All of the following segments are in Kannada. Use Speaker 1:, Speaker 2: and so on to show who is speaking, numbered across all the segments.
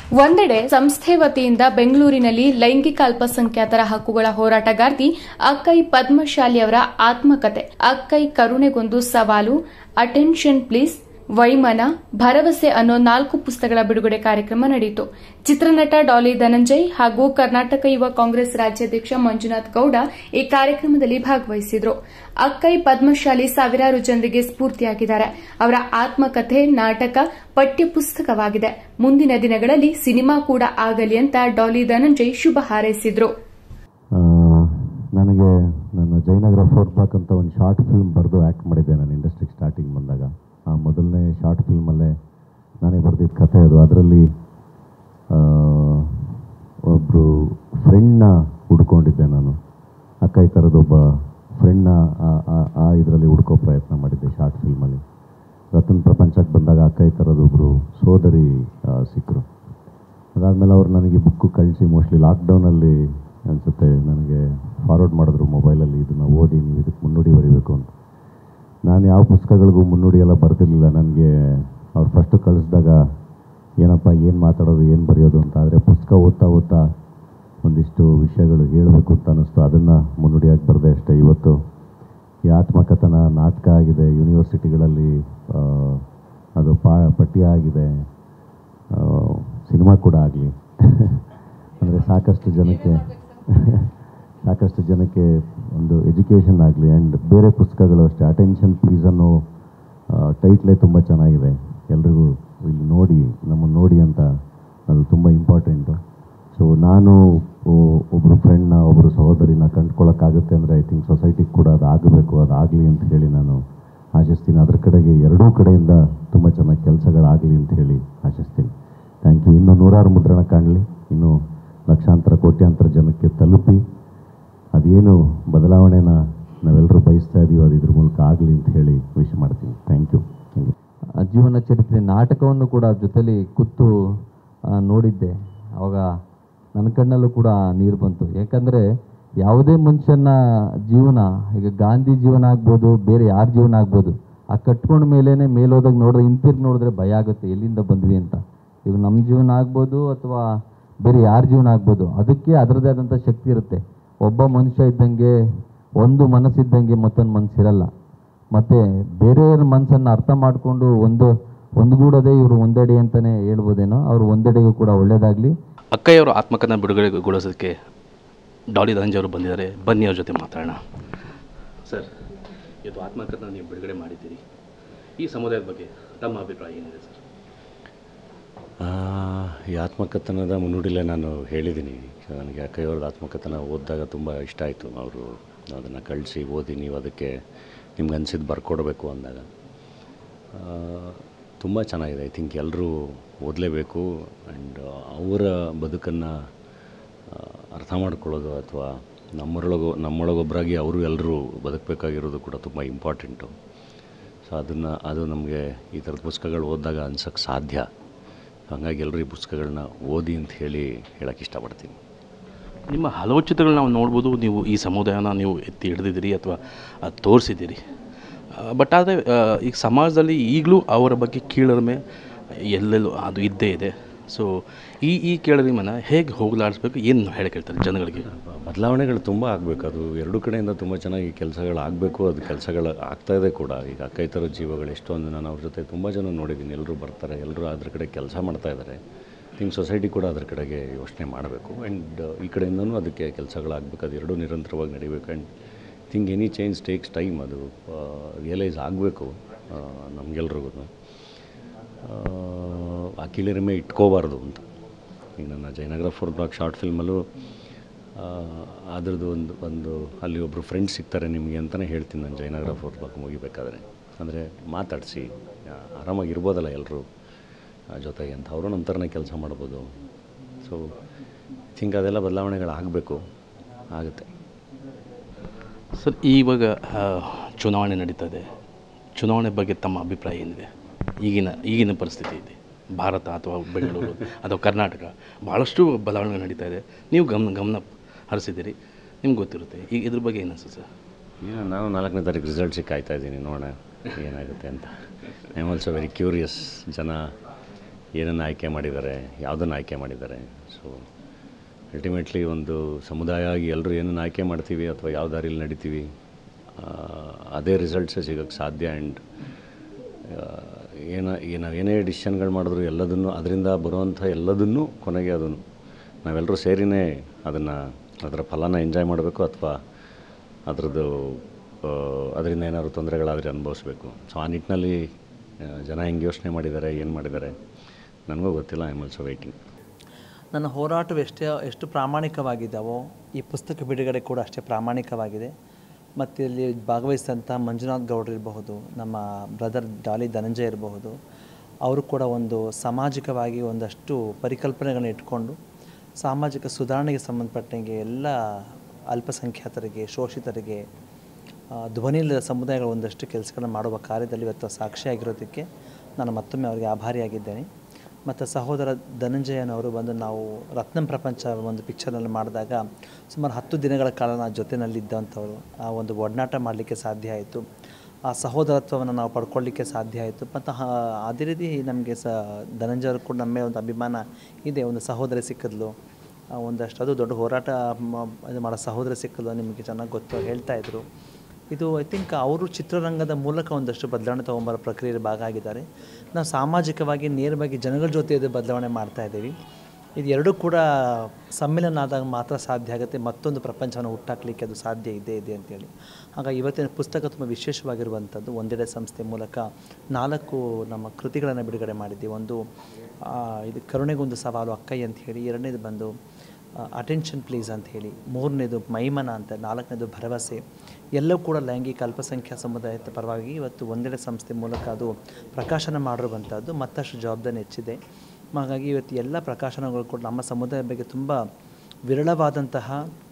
Speaker 1: ಒಂದೆಡೆ ಸಂಸ್ಥೆ ವತಿಯಿಂದ ಬೆಂಗಳೂರಿನಲ್ಲಿ ಲೈಂಗಿಕ ಅಲ್ಪಸಂಖ್ಯಾತರ ಹಕ್ಕುಗಳ ಹೋರಾಟಗಾರ್ತಿ ಅಕ್ಕೈ ಪದ್ಮಶಾಲಿ ಅವರ ಆತ್ಮಕತೆ ಅಕ್ಕೈ ಕರುಣೆಗೊಂದು ಸವಾಲು ಅಟೆನ್ಷನ್ ಪ್ಲೀಸ್ ವೈಮನ ಭರವಸೆ ಅನ್ನೋ ನಾಲ್ಕು ಪುಸ್ತಕಗಳ ಬಿಡುಗಡೆ ಕಾರ್ಯಕ್ರಮ ನಡೆಯಿತು ಚಿತ್ರನಟ ಡಾಲಿ ಧನಂಜಯ್ ಹಾಗೂ ಕರ್ನಾಟಕ ಯುವ ಕಾಂಗ್ರೆಸ್ ರಾಜ್ಯಾಧ್ಯಕ್ಷ ಮಂಜುನಾಥ್ ಗೌಡ ಈ ಕಾರ್ಯಕ್ರಮದಲ್ಲಿ ಭಾಗವಹಿಸಿದ್ರು ಅಕ್ಕೈ ಪದ್ಮಶಾಲಿ ಸಾವಿರಾರು ಜನರಿಗೆ ಸ್ಫೂರ್ತಿಯಾಗಿದ್ದಾರೆ ಅವರ ಆತ್ಮಕಥೆ ನಾಟಕ ಪಠ್ಯ ಪುಸ್ತಕವಾಗಿದೆ ಮುಂದಿನ ದಿನಗಳಲ್ಲಿ ಸಿನಿಮಾ ಕೂಡ ಆಗಲಿ ಅಂತ ಡಾಲಿ ಧನಂಜಯ್ ಶುಭ ಹಾರೈಸಿದ್ರು
Speaker 2: ಆ, ನನಗೆ ನನ್ನ ಜಯನಗರ ಫೋರ್ ಬ್ಲಾಕ್ ಅಂತ ಒಂದು ಶಾರ್ಟ್ ಫಿಲ್ಮ್ ಬರೆದು ಆ್ಯಕ್ಟ್ ಮಾಡಿದ್ದೆ ನಾನು ಇಂಡಸ್ಟ್ರಿಗೆ ಸ್ಟಾರ್ಟಿಂಗ್ ಬಂದಾಗ ಆ ಮೊದಲನೇ ಶಾರ್ಟ್ ಫಿಲ್ಮಲ್ಲೇ ನಾನೇ ಬರೆದಿದ್ದ ಕಥೆ ಅದು ಅದರಲ್ಲಿ ಒಬ್ಬರು ಫ್ರೆಂಡ್ನ ಹುಡ್ಕೊಂಡಿದ್ದೆ ನಾನು ಅಕ್ಕ ಈ ಥರದೊಬ್ಬ ಫ್ರೆಂಡ್ನ ಆ ಇದರಲ್ಲಿ ಹುಡ್ಕೋ ಪ್ರಯತ್ನ ಮಾಡಿದ್ದೆ ಶಾರ್ಟ್ ಫಿಲ್ಮಲ್ಲಿ ರತನ್ ಪ್ರಪಂಚಕ್ಕೆ ಬಂದಾಗ ಅಕ್ಕ ಈ ಥರದೊಬ್ಬರು ಸೋದರಿ ಸಿಕ್ಕರು ಅದಾದಮೇಲೆ ಅವ್ರು ನನಗೆ ಬುಕ್ಕು ಕಳಿಸಿ ಮೋಸ್ಟ್ಲಿ ಲಾಕ್ಡೌನಲ್ಲಿ ಅನಿಸುತ್ತೆ ನನಗೆ ಫಾರ್ವರ್ಡ್ ಮಾಡಿದ್ರು ಮೊಬೈಲಲ್ಲಿ ಇದನ್ನು ಓದಿ ನೀವು ಇದಕ್ಕೆ ಮುನ್ನುಡಿ ಬರೀಬೇಕು ಅಂತ ನಾನು ಯಾವ ಪುಸ್ತಕಗಳಿಗೂ ಮುನ್ನುಡಿ ಎಲ್ಲ ಬರ್ತಿರ್ಲಿಲ್ಲ ನನಗೆ ಅವ್ರು ಫಸ್ಟು ಕಳಿಸಿದಾಗ ಏನಪ್ಪ ಏನು ಮಾತಾಡೋದು ಏನು ಬರೆಯೋದು ಅಂತ ಆದರೆ ಪುಸ್ತಕ ಓದ್ತಾ ಓದ್ತಾ ಒಂದಿಷ್ಟು ವಿಷಯಗಳು ಹೇಳಬೇಕು ಅಂತ ಅನ್ನಿಸ್ತು ಅದನ್ನು ಮುನ್ನುಡಿಯಾಗಿ ಬರೆದೆ ಅಷ್ಟೇ ಇವತ್ತು ಈ ಆತ್ಮಕಥನ ನಾಟಕ ಆಗಿದೆ ಯೂನಿವರ್ಸಿಟಿಗಳಲ್ಲಿ ಆ, ಅದು ಪಾ ಪಠ್ಯ ಆಗಿದೆ ಆ, ಸಿನಿಮಾ ಕೂಡ ಆಗಲಿ ಅಂದರೆ ಸಾಕಷ್ಟು ಜನಕ್ಕೆ ಸಾಕಷ್ಟು ಜನಕ್ಕೆ ಒಂದು ಎಜುಕೇಷನ್ ಆಗಲಿ ಆ್ಯಂಡ್ ಬೇರೆ ಪುಸ್ತಕಗಳು ಅಷ್ಟೇ ಅಟೆನ್ಷನ್ ಪ್ಲೀಸ್ ಅನ್ನೋ ಟೈಟ್ಲೇ ತುಂಬ ಚೆನ್ನಾಗಿದೆ ಎಲ್ರಿಗೂ ಇಲ್ಲಿ ನೋಡಿ ನಮ್ಮನ್ನು ನೋಡಿ ಅಂತ ಅದು ತುಂಬ ಇಂಪಾರ್ಟೆಂಟು ಸೊ ನಾನು ಒ- ಒಬ್ಬರು ಫ್ರೆಂಡ್ನ ಒಬ್ಬರು ಸಹೋದರಿನ ಕಂಡ್ಕೊಳ್ಳೋಕ್ಕಾಗುತ್ತೆ ಅಂದರೆ ಐ ಥಿಂಕ್ ಸೊಸೈಟಿಗೆ ಕೂಡ ಅದು ಆಗಬೇಕು ಅದು ಆಗಲಿ ಅಂತ ಹೇಳಿ ನಾನು ಆಶಿಸ್ತೀನಿ ಅದ್ರ ಕಡೆಗೆ ಎರಡೂ ಕಡೆಯಿಂದ ತುಂಬ ಚೆನ್ನಾಗಿ ಕೆಲಸಗಳಾಗಲಿ ಅಂತ ಹೇಳಿ ಆಶಿಸ್ತೀನಿ ಥ್ಯಾಂಕ್ ಯು ಇನ್ನೂ ನೂರಾರು ಮುದ್ರಣ ಕಾಣಲಿ ಇನ್ನೂ ಲಕ್ಷಾಂತರ ಕೋಟ್ಯಾಂತರ ಜನಕ್ಕೆ ತಲುಪಿ ಅದೇನು ಬದಲಾವಣೆನ ನಾವೆಲ್ಲರೂ ಬಯಸ್ತಾ ಇದ್ದೀವೋ ಅದು ಇದ್ರ ಮೂಲಕ ಆಗಲಿ ಅಂತ ಹೇಳಿ ವಿಶ್ ಮಾಡ್ತೀನಿ ಥ್ಯಾಂಕ್ ಯು ಥ್ಯಾಂಕ್ ಯು
Speaker 3: ಆ ಜೀವನ ಚರಿತ್ರೆ ನಾಟಕವನ್ನು ಕೂಡ ಜೊತೆಲಿ ಕೂತು ಆ, ನೋಡಿದ್ದೆ ಅವಾಗ ನನ್ನ ಕಣ್ಣಲ್ಲೂ ಕೂಡ ನೀರು ಬಂತು ಯಾಕಂದರೆ ಯಾವುದೇ ಮನುಷ್ಯನ ಜೀವನ ಈಗ ಗಾಂಧಿ ಜೀವನ ಆಗ್ಬೋದು ಬೇರೆ ಯಾರ ಜೀವನ ಆಗ್ಬೋದು ಆ ಕಟ್ಕೊಂಡ ಮೇಲೇ ಮೇಲೋದಾಗ ನೋಡಿದ್ರೆ ಹಿಂತಿರ್ಗಿ ನೋಡಿದ್ರೆ ಭಯ ಆಗುತ್ತೆ ಎಲ್ಲಿಂದ ಬಂದ್ವಿ ಅಂತ ಈಗ ನಮ್ಮ ಜೀವನ ಆಗ್ಬೋದು ಅಥವಾ ಬೇರೆ ಯಾರ ಜೀವನ ಆಗ್ಬೋದು ಅದಕ್ಕೆ ಅದರದೇ ಆದಂಥ ಶಕ್ತಿ ಇರುತ್ತೆ ಒಬ್ಬ ಮನುಷ್ಯ ಇದ್ದಂಗೆ ಒಂದು ಮನಸ್ಸಿದ್ದಂಗೆ ಮತ್ತೊಂದು ಮನಸ್ಸಿರಲ್ಲ ಮತ್ತು ಬೇರೆಯವರ ಮನಸ್ಸನ್ನು ಅರ್ಥ ಮಾಡಿಕೊಂಡು ಒಂದು ಒಂದುಗೂಡೋದೇ ಇವರು ಒಂದೆಡೆ ಅಂತಲೇ ಹೇಳ್ಬೋದೇನೋ ಅವರು ಒಂದೆಡೆಗೂ ಕೂಡ ಒಳ್ಳೆಯದಾಗಲಿ
Speaker 4: ಅಕ್ಕಯ್ಯವರು ಆತ್ಮಕಥನ ಬಿಡುಗಡೆಗೊಳಿಸೋದಕ್ಕೆ ಡಾಲಿ ಧನಂಜಯ್ ಅವರು ಬಂದಿದ್ದಾರೆ ಬನ್ನಿ ಅವ್ರ ಜೊತೆ ಮಾತಾಡೋಣ ಸರ್ ಇದು ಆತ್ಮಕಥನ ನೀವು ಬಿಡುಗಡೆ ಮಾಡಿದ್ದೀರಿ ಈ ಸಮುದಾಯದ ಬಗ್ಗೆ ತಮ್ಮ ಅಭಿಪ್ರಾಯ ಏನಿದೆ ಸರ್
Speaker 5: ಆ, ಈ ಆತ್ಮಕಥನದ ಮುನ್ನುಡಿಲೇ ನಾನು ಹೇಳಿದ್ದೀನಿ ನನಗೆ ಅಕ್ಕಯ್ಯವ್ರದ್ದು ಆತ್ಮಕಥನ ಓದಿದಾಗ ತುಂಬ ಇಷ್ಟ ಆಯಿತು ಅವರು ಅದನ್ನು ಕಳಿಸಿ ಓದಿ ನೀವು ಅದಕ್ಕೆ ನಿಮ್ಗೆ ಅನಿಸಿದ್ದು ಬರ್ಕೊಡ್ಬೇಕು ಅಂದಾಗ ತುಂಬ ಚೆನ್ನಾಗಿದೆ ಐ ಥಿಂಕ್ ಎಲ್ಲರೂ ಓದಲೇಬೇಕು ಆ್ಯಂಡ್ ಅವರ ಬದುಕನ್ನು ಅರ್ಥ ಮಾಡ್ಕೊಳ್ಳೋದು ಅಥವಾ ನಮ್ಮರೊಳಗು ನಮ್ಮೊಳಗೊಬ್ಬರಾಗಿ ಅವರು ಎಲ್ಲರೂ ಬದುಕಬೇಕಾಗಿರೋದು ಕೂಡ ತುಂಬ ಇಂಪಾರ್ಟೆಂಟು ಸೊ ಅದನ್ನು ಅದು ನಮಗೆ ಈ ಥರದ ಪುಸ್ತಕಗಳು ಓದಿದಾಗ ಅನ್ಸೋಕ್ಕೆ ಸಾಧ್ಯ ಹಾಗಾಗಿ ಎಲ್ಲರೂ ಈ ಪುಸ್ತಕಗಳನ್ನ ಓದಿ ಅಂತ ಹೇಳಿ ಹೇಳೋಕ್ಕೆ ಇಷ್ಟಪಡ್ತೀನಿ
Speaker 4: ನಿಮ್ಮ ಹಲವು ಚಿತ್ರಗಳು ನಾವು ನೋಡ್ಬೋದು ನೀವು ಈ ಸಮುದಾಯನ ನೀವು ಎತ್ತಿ ಹಿಡಿದಿದ್ದೀರಿ ಅಥವಾ ತೋರಿಸಿದ್ದೀರಿ ಬಟ್ ಆದರೆ ಈಗ ಸಮಾಜದಲ್ಲಿ ಈಗಲೂ ಅವರ ಬಗ್ಗೆ ಕೀಳರಿಮೆ ಎಲ್ಲೆಲ್ಲೂ ಅದು ಇದ್ದೇ ಇದೆ ಸೊ ಈ ಈ ಕೀಳರಿಮೆನ ಹೇಗೆ ಹೋಗಲಾಡಿಸ್ಬೇಕು ಏನು ಹೇಳಕ್ಕೆ ಹೇಳ್ತಾರೆ ಜನಗಳಿಗೆ
Speaker 5: ಬದಲಾವಣೆಗಳು ತುಂಬ ಆಗಬೇಕು ಅದು ಎರಡು ಕಡೆಯಿಂದ ತುಂಬ ಚೆನ್ನಾಗಿ ಕೆಲಸಗಳು ಆಗಬೇಕು ಅದು ಕೆಲಸಗಳು ಆಗ್ತಾ ಇದೆ ಕೂಡ ಈಗ ಕೈ ಥರ ಜೀವಗಳು ಎಷ್ಟೊಂದು ನಾನು ಅವ್ರ ಜೊತೆ ತುಂಬ ಜನ ನೋಡಿದ್ದೀನಿ ಎಲ್ಲರೂ ಬರ್ತಾರೆ ಎಲ್ಲರೂ ಅದ್ರ ಕಡೆ ಕೆಲಸ ಮಾಡ್ತಾ ಇದ್ದಾರೆ ಥಿಂಕ್ ಸೊಸೈಟಿ ಕೂಡ ಅದ್ರ ಕಡೆಗೆ ಯೋಚನೆ ಮಾಡಬೇಕು ಆ್ಯಂಡ್ ಈ ಕಡೆಯಿಂದನೂ ಅದಕ್ಕೆ ಕೆಲಸಗಳಾಗಬೇಕು ಅದು ಎರಡೂ ನಿರಂತರವಾಗಿ ನಡಿಬೇಕು and think any change takes time ಅದು ರಿಯಲೈಸ್ ಆಗಬೇಕು ನಮಗೆಲ್ರಿಗೂ ಆ ಕೀಳಿರಿಮೆ ಇಟ್ಕೋಬಾರ್ದು ಅಂತ ಈಗ ನನ್ನ ಜಯನಗರ ಫೋರ್ ಬ್ಲಾಕ್ ಶಾರ್ಟ್ ಫಿಲ್ಮಲ್ಲೂ ಅದ್ರದ್ದು ಒಂದು ಒಂದು ಅಲ್ಲಿ ಒಬ್ಬರು ಫ್ರೆಂಡ್ಸ್ ಸಿಗ್ತಾರೆ ನಿಮಗೆ ಅಂತಲೇ ಹೇಳ್ತೀನಿ ನಾನು ಜಯನಗರ ಫೋರ್ ಬ್ಲಾಕ್ ಮುಗಿಬೇಕಾದ್ರೆ ಅಂದರೆ ಮಾತಾಡಿಸಿ ಆರಾಮಾಗಿರ್ಬೋದಲ್ಲ ಎಲ್ಲರೂ ಜೊತೆಗೆ ಅಂತ ಅವರು ನಮ್ಮ ಥರನೇ ಕೆಲಸ ಮಾಡ್ಬೋದು ಸೊ ಥಿಂಕ್ ಅದೆಲ್ಲ ಬದಲಾವಣೆಗಳಾಗಬೇಕು ಆಗುತ್ತೆ
Speaker 4: ಸರ್ ಇವಾಗ ಆ, ಚುನಾವಣೆ ನಡೀತಾ ಇದೆ ಚುನಾವಣೆ ಬಗ್ಗೆ ತಮ್ಮ ಅಭಿಪ್ರಾಯ ಏನಿದೆ ಈಗಿನ ಈಗಿನ ಪರಿಸ್ಥಿತಿ ಇದೆ ಭಾರತ ಅಥವಾ ಬೆಂಗಳೂರು ಅಥವಾ ಕರ್ನಾಟಕ ಭಾಳಷ್ಟು ಬದಲಾವಣೆ ನಡೀತಾ ಇದೆ ನೀವು ಗಮನ ಗಮನ ಹರಿಸಿದ್ದೀರಿ ನಿಮ್ಗೆ ಗೊತ್ತಿರುತ್ತೆ ಈಗ ಇದ್ರ ಬಗ್ಗೆ ಏನು ಅನ್ಸುತ್ತೆ ಸರ್
Speaker 5: ಏನು ನಾನು ನಾಲ್ಕನೇ ತಾರೀಕು ರಿಸಲ್ಟ್ಸಿಗೆ ಕಾಯ್ತಾ ಇದ್ದೀನಿ ನೋಡೋಣ ಏನಾಗುತ್ತೆ ಅಂತ I am also very curious ಜನ ಏನನ್ನು ಆಯ್ಕೆ ಮಾಡಿದ್ದಾರೆ ಯಾವುದನ್ನು ಆಯ್ಕೆ ಮಾಡಿದ್ದಾರೆ ಸೊ ಅಲ್ಟಿಮೇಟ್ಲಿ ಒಂದು ಸಮುದಾಯ ಆಗಿ ಎಲ್ಲರೂ ಏನನ್ನು ಆಯ್ಕೆ ಮಾಡ್ತೀವಿ ಅಥವಾ ಯಾವ ದಾರಿಲಿ ನಡಿತೀವಿ ಆ, ಅದೇ ರಿಸಲ್ಟ್ಸೇ ಸಿಗೋಕ್ಕೆ ಸಾಧ್ಯ ಆ್ಯಂಡ್ ಏನ ಈ ನಾವು ಏನೇ ಡಿಸಿಷನ್ಗಳು ಮಾಡಿದ್ರು ಎಲ್ಲದನ್ನು ಅದರಿಂದ ಬರುವಂಥ ಎಲ್ಲದನ್ನೂ ಕೊನೆಗೆ ಅದನ್ನು ನಾವೆಲ್ಲರೂ ಸೇರಿನೇ ಅದನ್ನು ಅದರ ಫಲನ ಎಂಜಾಯ್ ಮಾಡಬೇಕು ಅಥವಾ ಅದರದ್ದು ಅದರಿಂದ ಏನಾದ್ರು ತೊಂದರೆಗಳಾದರೆ ಅನುಭವಿಸ್ಬೇಕು ಸೊ ಆ ನಿಟ್ಟಿನಲ್ಲಿ ಆ, ಜನ ಹೆಂಗೆ ಯೋಚನೆ ಮಾಡಿದ್ದಾರೆ ಏನು ಮಾಡಿದ್ದಾರೆ ನನಗೂ ಗೊತ್ತಿಲ್ಲ ಐ ಆಮ್ ಆಲ್ಸೋ ವೆಯ್ಟಿಂಗ್
Speaker 6: ನನ್ನ ಹೋರಾಟವು ಎಷ್ಟೇ ಎಷ್ಟು ಪ್ರಾಮಾಣಿಕವಾಗಿದ್ದಾವೋ ಈ ಪುಸ್ತಕ ಬಿಡುಗಡೆ ಕೂಡ ಅಷ್ಟೇ ಪ್ರಾಮಾಣಿಕವಾಗಿದೆ ಮತ್ತು ಇಲ್ಲಿ ಭಾಗವಹಿಸಿದಂಥ ಮಂಜುನಾಥ್ ಗೌಡ್ರು ಇರಬಹುದು ನಮ್ಮ ಬ್ರದರ್ ಡಾಲಿ ಧನಂಜಯ ಇರಬಹುದು ಅವರು ಕೂಡ ಒಂದು ಸಾಮಾಜಿಕವಾಗಿ ಒಂದಷ್ಟು ಪರಿಕಲ್ಪನೆಗಳನ್ನ ಇಟ್ಕೊಂಡು ಸಾಮಾಜಿಕ ಸುಧಾರಣೆಗೆ ಸಂಬಂಧಪಟ್ಟಂಗೆ ಎಲ್ಲ ಅಲ್ಪಸಂಖ್ಯಾತರಿಗೆ ಶೋಷಿತರಿಗೆ ಆ, ಧ್ವನಿಯಿಲ್ಲದ ಸಮುದಾಯಗಳ ಒಂದಷ್ಟು ಕೆಲಸಗಳನ್ನು ಮಾಡುವ ಕಾರ್ಯದಲ್ಲಿ ಇವತ್ತು ಸಾಕ್ಷಿಯಾಗಿರೋದಕ್ಕೆ ನಾನು ಮತ್ತೊಮ್ಮೆ ಅವರಿಗೆ ಆಭಾರಿಯಾಗಿದ್ದೇನೆ ಮತ್ತು ಸಹೋದರ ಧನಂಜಯನವರು ಬಂದು ನಾವು ರತ್ನಂ ಪ್ರಪಂಚ ಒಂದು ಪಿಕ್ಚರ್ನಲ್ಲಿ ಮಾಡಿದಾಗ ಸುಮಾರು ಹತ್ತು ದಿನಗಳ ಕಾಲ ನಾವು ಜೊತೆಯಲ್ಲಿದ್ದಂಥವ್ರು ಆ ಒಂದು ಒಡನಾಟ ಮಾಡಲಿಕ್ಕೆ ಸಾಧ್ಯ ಆಯಿತು ಆ ಸಹೋದರತ್ವವನ್ನು ನಾವು ಪಡ್ಕೊಳ್ಳಿಕ್ಕೆ ಸಾಧ್ಯ ಆಯಿತು ಮತ್ತು ಅದೇ ರೀತಿ ನಮಗೆ ಸ ಧನಂಜಯರು ಕೂಡ ನಮ್ಮ ಮೇಲೆ ಒಂದು ಅಭಿಮಾನ ಇದೆ ಒಂದು ಸಹೋದರಿ ಸಿಕ್ಕಿದ್ಲು ಆ, ಒಂದಷ್ಟು ಅದು ದೊಡ್ಡ ಹೋರಾಟ ಮ- ಇದು ಮಾಡೋ ಸಹೋದರ ಸಿಕ್ಕಲು ನಿಮಗೆ ಚೆನ್ನಾಗಿ ಗೊತ್ತು ಹೇಳ್ತಾ ಇದ್ರು ಇದು ಐ ಥಿಂಕ್ ಅವರು ಚಿತ್ರರಂಗದ ಮೂಲಕ ಒಂದಷ್ಟು ಬದಲಾವಣೆ ತೊಗೊಂಬರೋ ಪ್ರಕ್ರಿಯೆಯಲ್ಲಿ ಭಾಗ ಆಗಿದ್ದಾರೆ ನಾವು ಸಾಮಾಜಿಕವಾಗಿ ನೇರವಾಗಿ ಜನಗಳ ಜೊತೆ ಇದು ಬದಲಾವಣೆ ಮಾಡ್ತಾ ಇದ್ದೀವಿ ಇದು ಎರಡೂ ಕೂಡ ಸಮ್ಮಿಲನ ಆದಾಗ ಮಾತ್ರ ಸಾಧ್ಯ ಆಗುತ್ತೆ ಮತ್ತೊಂದು ಪ್ರಪಂಚವನ್ನು ಹುಟ್ಟಾಕಲಿಕ್ಕೆ ಅದು ಸಾಧ್ಯ ಇದೆ ಇದೆ ಅಂತೇಳಿ ಹಾಗಾಗಿ ಇವತ್ತಿನ ಪುಸ್ತಕ ತುಂಬ ವಿಶೇಷವಾಗಿರುವಂಥದ್ದು ಒಂದೆಡೆ ಸಂಸ್ಥೆ ಮೂಲಕ ನಾಲ್ಕು ನಮ್ಮ ಕೃತಿಗಳನ್ನು ಬಿಡುಗಡೆ ಮಾಡಿದ್ದೀವಿ ಒಂದು ಆ, ಇದು ಕರುಣೆಗೊಂದು ಸವಾಲು ಅಕ್ಕೈ ಅಂತ ಹೇಳಿ ಎರಡನೇದು ಬಂದು ಅಟೆನ್ಷನ್ ಪ್ಲೀಸ್ ಅಂತ ಹೇಳಿ ಮೂರನೇದು ಮೈಮನ ಅಂತ ನಾಲ್ಕನೇದು ಭರವಸೆ ಎಲ್ಲವೂ ಕೂಡ ಲೈಂಗಿಕ ಅಲ್ಪಸಂಖ್ಯಾ ಸಮುದಾಯದ ಪರವಾಗಿ ಇವತ್ತು ಒಂದೆಡೆ ಸಂಸ್ಥೆ ಮೂಲಕ ಅದು ಪ್ರಕಾಶನ ಮಾಡಿರುವಂಥದ್ದು ಮತ್ತಷ್ಟು ಜವಾಬ್ದಾರಿ ಹೆಚ್ಚಿದೆ ಹಾಗಾಗಿ ಇವತ್ತು ಎಲ್ಲ ಪ್ರಕಾಶನಗಳು ಕೂಡ ನಮ್ಮ ಸಮುದಾಯದ ಬಗ್ಗೆ ತುಂಬ ವಿರಳವಾದಂತಹ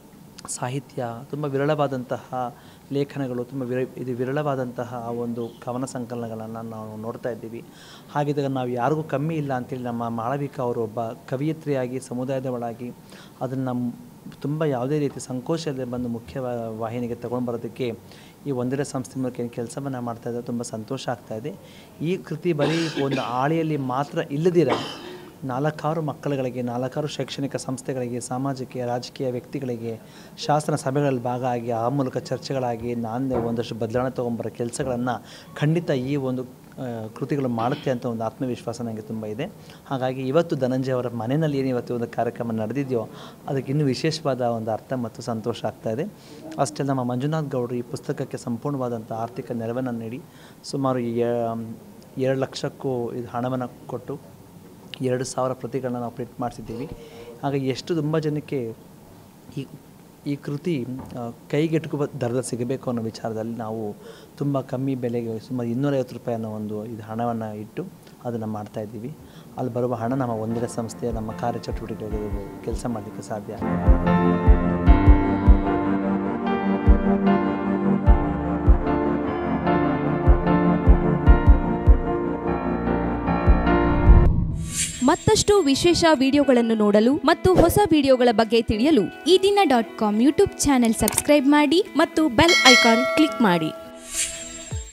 Speaker 6: ಸಾಹಿತ್ಯ ತುಂಬ ವಿರಳವಾದಂತಹ ಲೇಖನಗಳು ತುಂಬ ವಿರ ಇದು ವಿರಳವಾದಂತಹ ಆ ಒಂದು ಕವನ ಸಂಕಲನಗಳನ್ನು ನಾವು ನೋಡ್ತಾ ಇದ್ದೀವಿ ಹಾಗಿದ್ದಾಗ ನಾವು ಯಾರಿಗೂ ಕಮ್ಮಿ ಇಲ್ಲ ಅಂತೇಳಿ ನಮ್ಮ ಮಾಳವಿಕ ಅವರು ಒಬ್ಬ ಕವಿಯತ್ರಿಯಾಗಿ ಸಮುದಾಯದ ಒಳಗಾಗಿ ಅದನ್ನು ತುಂಬ ಯಾವುದೇ ರೀತಿ ಸಂಕೋಚ ಇಲ್ಲದೆ ಬಂದು ಮುಖ್ಯ ವಾ- ವಾಹಿನಿಗೆ ತಗೊಂಡು ಬರೋದಕ್ಕೆ ಈ ಒಂದೆಡೆ ಸಂಸ್ಥೆ ಮೂಲಕ ಏನು ಕೆಲಸವನ್ನು ಮಾಡ್ತಾ ಇದ್ದಾರೆ ತುಂಬ ಸಂತೋಷ ಆಗ್ತಾ ಇದೆ ಈ ಕೃತಿ ಬರೀ ಒಂದು ಆಳಿಯಲ್ಲಿ ಮಾತ್ರ ಇಲ್ಲದಿರ ನಾಲ್ಕಾರು ಮಕ್ಕಳುಗಳಿಗೆ ನಾಲ್ಕಾರು ಶೈಕ್ಷಣಿಕ ಸಂಸ್ಥೆಗಳಿಗೆ ಸಾಮಾಜಿಕ ರಾಜಕೀಯ ವ್ಯಕ್ತಿಗಳಿಗೆ ಶಾಸನ ಸಭೆಗಳಲ್ಲಿ ಭಾಗ ಆಗಿ ಆ ಮೂಲಕ ಚರ್ಚೆಗಳಾಗಿ ನಾನು ಒಂದಷ್ಟು ಬದಲಾವಣೆ ತೊಗೊಂಬರೋ ಕೆಲಸಗಳನ್ನು ಖಂಡಿತ ಈ ಒಂದು ಆ, ಕೃತಿಗಳು ಮಾಡುತ್ತೆ ಅಂತ ಒಂದು ಆತ್ಮವಿಶ್ವಾಸ ನನಗೆ ತುಂಬ ಇದೆ ಹಾಗಾಗಿ ಇವತ್ತು ಧನಂಜಯ ಅವರ ಮನೆಯಲ್ಲಿ ಏನು ಇವತ್ತು ಒಂದು ಕಾರ್ಯಕ್ರಮ ನಡೆದಿದೆಯೋ ಅದಕ್ಕೆ ಇನ್ನೂ ವಿಶೇಷವಾದ ಒಂದು ಅರ್ಥ ಮತ್ತು ಸಂತೋಷ ಆಗ್ತಾ ಇದೆ ಅಷ್ಟೇ ನಮ್ಮ ಮಂಜುನಾಥ್ ಗೌಡರು ಈ ಪುಸ್ತಕಕ್ಕೆ ಸಂಪೂರ್ಣವಾದಂಥ ಆರ್ಥಿಕ ನೆರವನ್ನು ನೀಡಿ ಸುಮಾರು ಎ- ಎರಡು ಲಕ್ಷಕ್ಕೂ ಇದು ಹಣವನ್ನು ಕೊಟ್ಟು ಎರಡು ಸಾವಿರ ಪ್ರತಿಗಳನ್ನ ನಾವು ಪ್ರಿಂಟ್ ಮಾಡಿಸಿದ್ದೀವಿ ಹಾಗಾಗಿ ಎಷ್ಟು ತುಂಬ ಜನಕ್ಕೆ ಈ ಈ ಕೃತಿ ಆ, ಕೈಗೆಟುಕುವ ದರದಲ್ಲಿ ಸಿಗಬೇಕು ಅನ್ನೋ ವಿಚಾರದಲ್ಲಿ ನಾವು ತುಂಬ ಕಮ್ಮಿ ಬೆಲೆಗೆ ಸುಮಾರು ಇನ್ನೂರೈವತ್ತು ರೂಪಾಯಿ ಅನ್ನೋ ಒಂದು ಇದು ಹಣವನ್ನು ಇಟ್ಟು ಅದನ್ನು ಮಾಡ್ತಾ ಇದ್ದೀವಿ ಅಲ್ಲಿ ಬರುವ ಹಣ ನಮ್ಮ ಒಂದೆಡೆ ಸಂಸ್ಥೆಯ ನಮ್ಮ ಕಾರ್ಯಚಟುವಟಿಕೆಗಳಿಗೆ ಕೆಲಸ ಮಾಡಲಿಕ್ಕೆ ಸಾಧ್ಯ
Speaker 7: ಮತ್ತಷ್ಟು ವಿಶೇಷ ವಿಡಿಯೋಗಳನ್ನು ನೋಡಲು ಮತ್ತು ಹೊಸ ವಿಡಿಯೋಗಳ ಬಗ್ಗೆ ತಿಳಿಯಲು Ee Dina dot com YouTube channel subscribe ಮಾಡಿ ಮತ್ತು ಬೆಲ್ ಐಕಾನ್ ಕ್ಲಿಕ್ ಮಾಡಿ